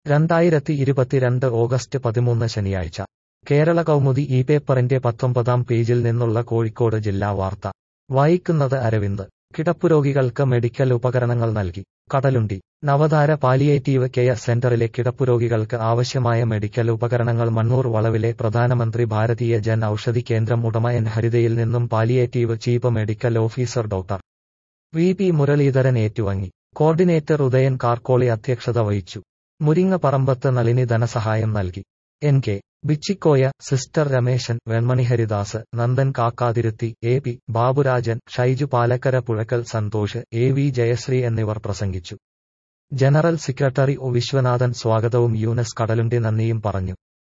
രണ്ടായിരത്തി ഇരുപത്തിരണ്ട് ഓഗസ്റ്റ് പതിമൂന്ന് ശനിയാഴ്ച കേരള കൗമുദി ഈ പേപ്പറിന്റെ പത്തൊമ്പതാം പേജിൽ നിന്നുള്ള കോഴിക്കോട് ജില്ലാ വാർത്ത വായിക്കുന്നത് അരവിന്ദ് കിടപ്പുരോഗികൾക്ക് മെഡിക്കൽ ഉപകരണങ്ങൾ നൽകി കടലുണ്ടി നവതാര പാലിയേറ്റീവ് കെയർ സെന്ററിലെ കിടപ്പുരോഗികൾക്ക് ആവശ്യമായ മെഡിക്കൽ ഉപകരണങ്ങൾ മണ്ണൂർ വളവിലെ പ്രധാനമന്ത്രി ഭാരതീയ ജൻ ഔഷധി കേന്ദ്രം ഉടമ എൻ ഹരിതയിൽ നിന്നും palliative chief medical officer doctor V P Muraleedharan ഏറ്റുവാങ്ങി കോർഡിനേറ്റർ ഉദയൻ കാർക്കോളി അധ്യക്ഷത വഹിച്ചു മുരിങ്ങ പറമ്പത്ത് നളിനി ധനസഹായം നൽകി N K Bichikoya sister Rameshan Venmani Haridas Nandan Kakkathiruthi A P Baburajan Shaiju Palakkara Puzhakkal Santhosh A V Jayasree എന്നിവർ പ്രസംഗിച്ചു ജനറൽ സെക്രട്ടറി ഒ വിശ്വനാഥൻ സ്വാഗതവും യൂനസ് കടലുണ്ടി നന്ദിയും പറഞ്ഞു